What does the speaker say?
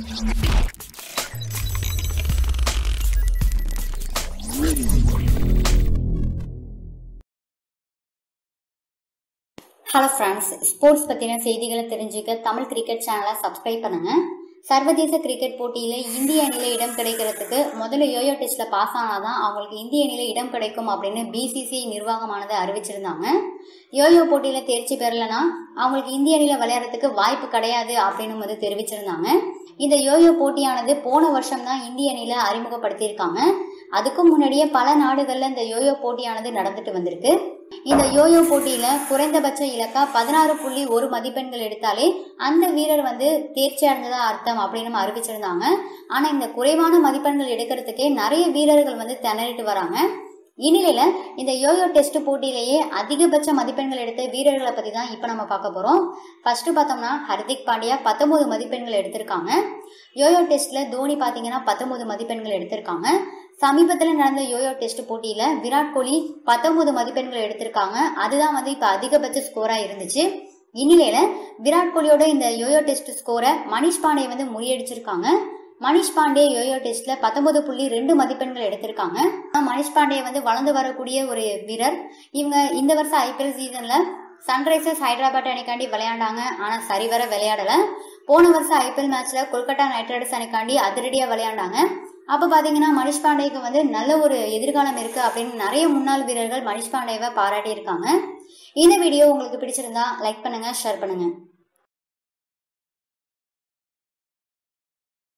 hello friends sports பற்றின செய்திகளை தெரிஞ்சுக்க தமிழ் கிரிக்கெட் சேனலை சப்ஸ்கிரைப் பண்ணுங்க சர்வதேச கிரிக்கெட் போட்டியில் இந்திய அணியில் இடம் கிடைக்கிறதுக்கு முதல்ல யோயோ டெஸ்ட்டில் பாஸ் ஆனால் தான் அவங்களுக்கு இந்திய அணியில் இடம் கிடைக்கும் அப்படின்னு பிசிசிஐ நிர்வாகமானது அறிவிச்சிருந்தாங்க யோயோ போட்டியில் தேர்ச்சி பெறலைன்னா அவங்களுக்கு இந்திய அணியில் விளையாடுறதுக்கு வாய்ப்பு கிடையாது அப்படின்னு வந்து தெரிவிச்சிருந்தாங்க இந்த யோயோ போட்டியானது போன வருஷம் தான் இந்திய அணியில் அறிமுகப்படுத்தியிருக்காங்க அதுக்கும் முன்னாடியே பல நாடுகளில் இந்த யோயோ போட்டியானது நடந்துட்டு வந்திருக்கு இந்த யோயோ போட்டியில குறைந்தபட்ச இலக்கா பதினாறு புள்ளி ஒரு மதிப்பெண்கள் எடுத்தாலே அந்த வீரர் வந்து தேர்ச்சி அடைஞ்சதா அர்த்தம் அப்படின்னு நம்ம அறிவிச்சிருந்தாங்க ஆனா இந்த குறைவான மதிப்பெண்கள் எடுக்கிறதுக்கே நிறைய வீரர்கள் வந்து திணறிட்டு வராங்க இந்நிலையில இந்த யோயோ டெஸ்ட் போட்டியிலேயே அதிகபட்ச மதிப்பெண்கள் எடுத்த வீரர்களை பத்தி தான் இப்ப நம்ம பார்க்க போறோம் ஃபர்ஸ்ட் பார்த்தோம்னா ஹர்திக் பாண்டியா பத்தொன்பது மதிப்பெண்கள் எடுத்திருக்காங்க யோயோ டெஸ்ட்ல தோனி பாத்தீங்கன்னா பத்தொன்பது மதிப்பெண்கள் எடுத்திருக்காங்க சமீபத்தில் நடந்த யோயோ டெஸ்ட் போட்டியில விராட் கோலி பத்தொன்பது மதிப்பெண்கள் எடுத்திருக்காங்க அதுதான் வந்து இப்ப அதிகபட்ச ஸ்கோரா இருந்துச்சு இந்நிலையில விராட் கோலியோட இந்த யோயோ டெஸ்ட் ஸ்கோரை மணிஷ் பாண்டே வந்து முறியடிச்சிருக்காங்க மணிஷ் பாண்டே யோயோ டெஸ்ட்ல பத்தொன்பது புள்ளி ரெண்டு மதிப்பெண்கள் எடுத்திருக்காங்க மணிஷ் பாண்டே வந்து வளர்ந்து வரக்கூடிய ஒரு வீரர் இவங்க இந்த வருஷம் ஐபிஎல் சீசன்ல சன்ரைசர்ஸ் ஹைதராபாத் அணிக்காண்டி விளையாண்டாங்க ஆனா சரிவர விளையாடல போன வருஷம் ஐபிஎல் மேட்ச்ல கொல்கத்தா நைட் ரைடர்ஸ் அணிக்காண்டி அதிரடியா விளையாண்டாங்க அப்ப பாத்தீங்கன்னா மணிஷ் பாண்டேக்கு வந்து நல்ல ஒரு எதிர்காலம் இருக்கு அப்படின்னு நிறைய முன்னாள் வீரர்கள் மணிஷ் பாண்டேவை பாராட்டி இருக்காங்க இந்த வீடியோ உங்களுக்கு பிடிச்சிருந்தா லைக் பண்ணுங்க ஷேர் பண்ணுங்க